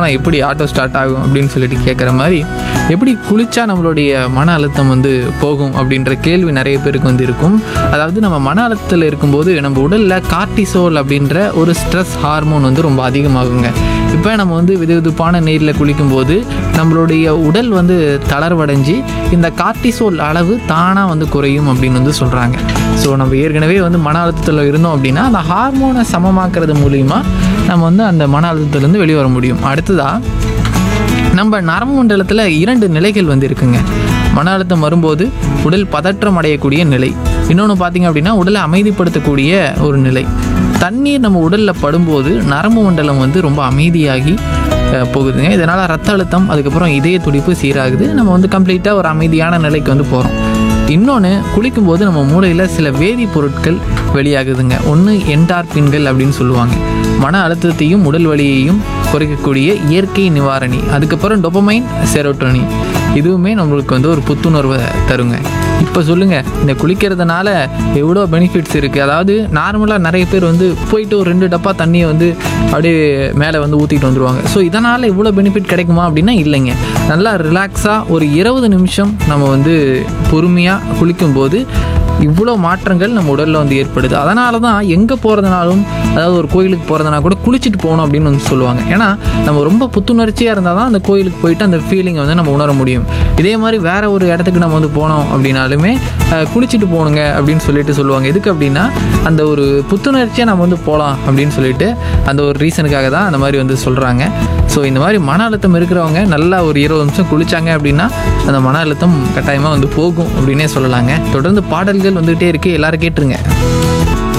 போனால் எப்படி auto start ஆகும் அப்படின்னு சொல்லிட்டு கேட்குற மாதிரி எப்படி குளிச்சா நம்மளுடைய மன அழுத்தம் வந்து போகும் அப்படின்ற கேள்வி நிறைய பேருக்கு வந்து இருக்கும் அதாவது நம்ம மன அழுத்தத்தில் இருக்கும்போது நம்ம உடலில் கார்டிசோல் அப்படின்ற ஒரு ஸ்ட்ரெஸ் ஹார்மோன் வந்து ரொம்ப அதிகமாகுங்க இப்போ நம்ம வந்து வெதுவெதுப்பான நீரில் குளிக்கும்போது நம்மளுடைய உடல் வந்து தளர்வடைஞ்சு இந்த கார்டிசோல் அளவு தானாக வந்து குறையும் அப்படின்னு வந்து சொல்கிறாங்க ஸோ நம்ம ஏற்கனவே வந்து மன அழுத்தத்தில் இருந்தோம் அப்படின்னா அந்த ஹார்மோனை சமமாக்குறது மூலிமா நம்ம வந்து அந்த மன அழுத்தத்துலேருந்து வெளியே வர முடியும் அடுத்ததாக நம்ம நரம்பு மண்டலத்தில் இரண்டு நிலைகள் வந்து இருக்குங்க மன அழுத்தம் வரும்போது உடல் பதற்றம் அடையக்கூடிய நிலை இன்னொன்று பார்த்தீங்க அப்படின்னா உடலை அமைதிப்படுத்தக்கூடிய ஒரு நிலை தண்ணீர் நம்ம உடலில் படும்போது நரம்பு மண்டலம் வந்து ரொம்ப அமைதியாகி அஹ், போகுதுங்க இதனால் ரத்த அழுத்தம் அதுக்கப்புறம் இதய துடிப்பு சீராகுது நம்ம வந்து கம்ப்ளீட்டாக ஒரு அமைதியான நிலைக்கு வந்து போகிறோம் இன்னொன்று குளிக்கும்போது நம்ம மூளையில் சில வேதிப்பொருட்கள் வெளியாகுதுங்க ஒன்று என்டார்பின்கள் அப்படின்னு சொல்லுவாங்க மன அழுத்தத்தையும் உடல் வலியையும் குறைக்கக்கூடிய இயற்கை நிவாரணி அதுக்கப்புறம் டொபமைன் செரோட்டோனின் இதுவுமே நம்மளுக்கு வந்து ஒரு புத்துணர்வை தருங்க இப்போ சொல்லுங்கள் இந்த குளிக்கிறதுனால எவ்வளோ பெனிஃபிட்ஸ் இருக்குது அதாவது நார்மலாக நிறைய பேர் வந்து போயிட்டு ஒரு ரெண்டு டப்பா தண்ணியை வந்து அப்படியே மேலே வந்து ஊற்றிட்டு வந்துடுவாங்க ஸோ இதனால் இவ்வளோ பெனிஃபிட் கிடைக்குமா அப்படின்னா இல்லைங்க நல்லா ரிலாக்ஸாக ஒரு இருபது நிமிஷம் நம்ம வந்து பொறுமையாக குளிக்கும்போது இவ்வளோ மாற்றங்கள் நம்ம உடலில் வந்து ஏற்படுது அதனால தான் எங்கே போகிறதுனாலும் அதாவது ஒரு கோயிலுக்கு போகிறதுனா கூட குளிச்சுட்டு போகணும் அப்படின்னு வந்து சொல்லுவாங்க ஏன்னா நம்ம ரொம்ப புத்துணர்ச்சியாக இருந்தால் தான் அந்த கோயிலுக்கு போயிட்டு அந்த ஃபீலிங்கை வந்து நம்ம உணர முடியும் இதே மாதிரி வேற ஒரு இடத்துக்கு நம்ம வந்து போனோம் அப்படின்னாலுமே அஹ், குளிச்சுட்டு போகணுங்க அப்படின்னு சொல்லிட்டு சொல்லுவாங்க எதுக்கு அப்படின்னா அந்த ஒரு புத்துணர்ச்சியாக நம்ம வந்து போகலாம் அப்படின்னு சொல்லிட்டு அந்த ஒரு ரீசனுக்காக தான் அந்த மாதிரி வந்து சொல்கிறாங்க ஸோ இந்த மாதிரி மன அழுத்தம் இருக்கிறவங்க நல்லா ஒரு இருபது நிமிஷம் குளிச்சாங்க அப்படின்னா அந்த மன அழுத்தம் கட்டாயமாக வந்து போகும் அப்படின்னே சொல்லலாங்க தொடர்ந்து பாடல்கள் வந்துகிட்டே இருக்கு எல்லாரும் கேட்டுருங்க